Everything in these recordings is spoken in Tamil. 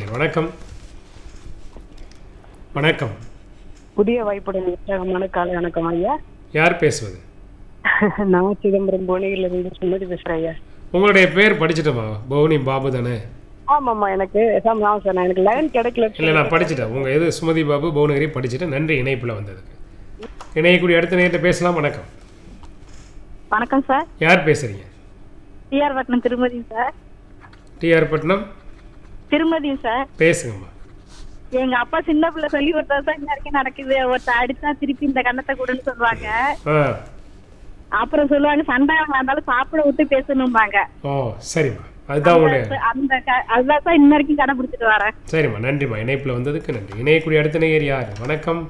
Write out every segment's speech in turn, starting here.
நேயர் வணக்கம் வணக்கம் புதிய வாய்ப்புடன் உற்சாகமான காலை வணக்கம் ஐயா யார் பேசுவது நான் சிதம்பரம் புவனகிரில இருந்து சுமதி பேசுறேன் ஐயா உங்களுடைய பேர் படிச்சிட்டோமா பவுனி பாபு தானே ஆமாம்மா எனக்கு சார் நான் சார் எனக்கு லைன் கிடைக்கல இல்லை நான் படிச்சிட்டேன் உங்கள் எது சுமதி பாபு பவுனகிரி படிச்சுட்டேன் நன்றி இணைப்பில் வந்ததுக்கு இணையக்கூடிய அடுத்த நேரத்தை பேசலாம் வணக்கம் வணக்கம் சார் யார் பேசுறீங்க டிஆர் பட்னம் திருமதி சார் டிஆர் பட்னம் திருமதி சார் பேசுங்கம்மா எங்க அப்பா சின்ன பிள்ளை சொல்லி கொடுத்தா சார் இன்ன வரைக்கும் நடக்குது ஒருத்தர் அடிச்சா திருப்பி இந்த கண்ணத்தை கொடுன்னு சொல்லுவாங்க ஆ அப்புறம் சொல்லுவாங்க சண்டாயம் இருந்தாலும் சாப்பிட விட்டு பேசணும்பாங்க ஓ சரிம்மா அதுதான் உங்களுடைய அந்த க- அதுதான் சார் இன்ன வரைக்கும் கடைபிடிச்சிட்டு வரேன் சரிம்மா நன்றிம்மா இணைப்பில் வந்ததுக்கு நன்றி இணையக்கூடிய அடுத்த நேயர் யார் வணக்கம்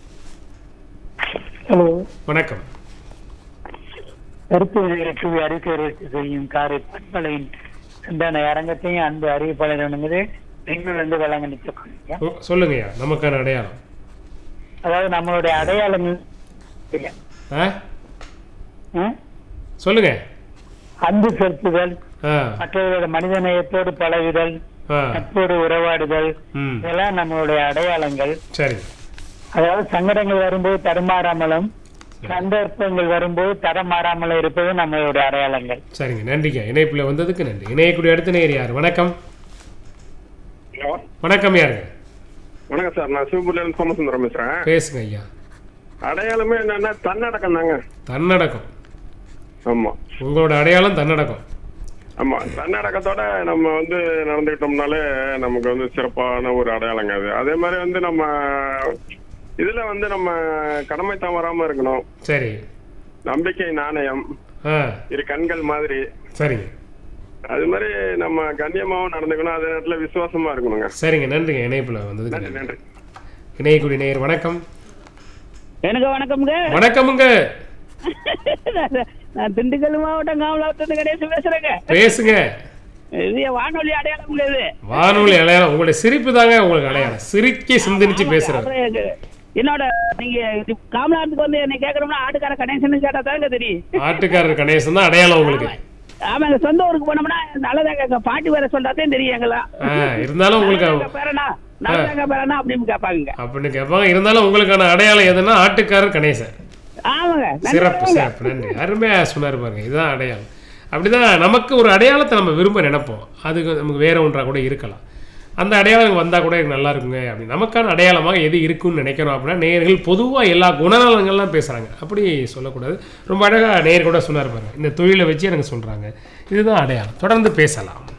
ஹலோ வணக்கம் கருப்பு விளையாட்டு அறிவிக்கை செய்யும் காரை பண்பலையின் சிந்தனை அரங்கத்தையும் அன்பு அறிவிப்பாளர் பெண்கள் வந்து வழங்க நிச்சயம் ஓ, சொல்லுங்கய்யா நமக்கான அடையாளம் அதாவது நம்மளுடைய அடையாளங்கள் ஆ ஆ? சொல்லுங்க அன்பு செலுத்துதல் ஆ மற்றவர்களோட மனித நேயத்தோடு பழகுதல் ஆ நட்போடு உறவாடுதல் ம் இதெல்லாம் நம்மளுடைய அடையாளங்கள் சரிங்க அதாவது சங்கடங்கள் வரும்போது தடுமாறாமலும் சந்தர்ப்பங்கள் வரும்போது தடமாறாமலும் இருப்பது நம்மளுடைய அடையாளங்கள் சரிங்க நன்றிங்க இணைப்பில் வந்ததுக்கு நன்றி இணையக்கூடிய அடுத்த நேயர் யார் வணக்கம் ஹலோ வணக்கம் யாருங்க வணக்கம் சார் நான் சிவபுரியிலிருந்து சோமசுந்தரம் பேசுறேன் பேசுங்க ஐயா அடையாளமே என்னன்னா தன்னடக்கம் தாங்க தன்னடக்கம் ஆமா உங்களோட அடையாளம் தன்னடக்கம் ஆமா தன்னடக்கத்தோட நம்ம வந்து நடந்துக்கிட்டோம்னாலே நமக்கு வந்து சிறப்பான ஒரு அடையாளங்க அது அதே மாதிரி வந்து நம்ம இதுல வந்து நம்ம கடமை தவறாம இருக்கணும் சரி நம்பிக்கை நாணயம் ஆ இரு கண்கள் மாதிரி சரிங்க அது மாதிரி நம்ம கண்ணியமாவும் நடந்துக்கணும் அதே நேரத்துல விசுவாசமா இருக்கணுங்க சரிங்க நன்றிங்க இணைப்பில் வந்ததுக்கு நன்றி நன்றி நன்றி இணையக்கூடிய நேயர் வணக்கம் எனக்கு வணக்கம்ங்க வணக்கமுங்க நான் திண்டுக்கல் மாவட்டம் காமலாபுரத்து கணேசன் பேசுறேங்க பேசுங்க இது வானொலி அடையாளம் இது வானொலி அடையாளம் உங்களுடைய சிரிப்பு தாங்க உங்களுக்கு அடையாளம் சிரிக்கி சிந்தனிச்சு பேசுறது அப்புறம் எனக்கு- என்னோட நீங்க இது காமலாபுரத்துக்கு வந்து என்ன கேக்குறோம்னா ஆட்டுக்கார கணேசன் கேட்டா தாங்க தெரியும் ஆட்டுக்காரர் கணேசன் தான் அடையாளம் உங்களுக்கு ஆமாங்க சொந்த ஊருக்கு போனோம்னா நல்லதாங்க எங்க பாட்டி வேற சொல்றாதான் தெரியும் எங்களா ஆ, இருந்தாலும் உங்களுக்கு பேரனா நல்லதாங்க பேரனா அப்படின்னு கேட்பாங்க அப்படின்னு கேட்பாங்க இருந்தாலும் உங்களுக்கான அடையாளம் எதுன்னா ஆட்டுக்காரர் கணேசன் ஆமாங்க சிறப்பு நன்றிங்க. சிறப்பு நன்றி அருமையா சொன்னார் பாருங்க இதுதான் அடையாளம் அப்படிதான் நமக்கு ஒரு அடையாளத்தை நம்ம விரும்ப நினைப்போம் அது நமக்கு வேற ஒன்றா கூட இருக்கலாம் அந்த அடையாளம் வந்தால் கூட எனக்கு நல்லா இருக்குங்க அப்படி நமக்கான அடையாளமாக எது இருக்குன்னு நினைக்கிறோம் அப்படின்னா நேயர்கள் பொதுவாக எல்லா குணநலங்கள்லாம் பேசுகிறாங்க அப்படி சொல்லக்கூடாது ரொம்ப அழகாக நேயர் கூட சொன்னார் பாருங்க இந்த தொழிலை வச்சு எனக்கு சொல்கிறாங்க இதுதான் அடையாளம் தொடர்ந்து பேசலாம்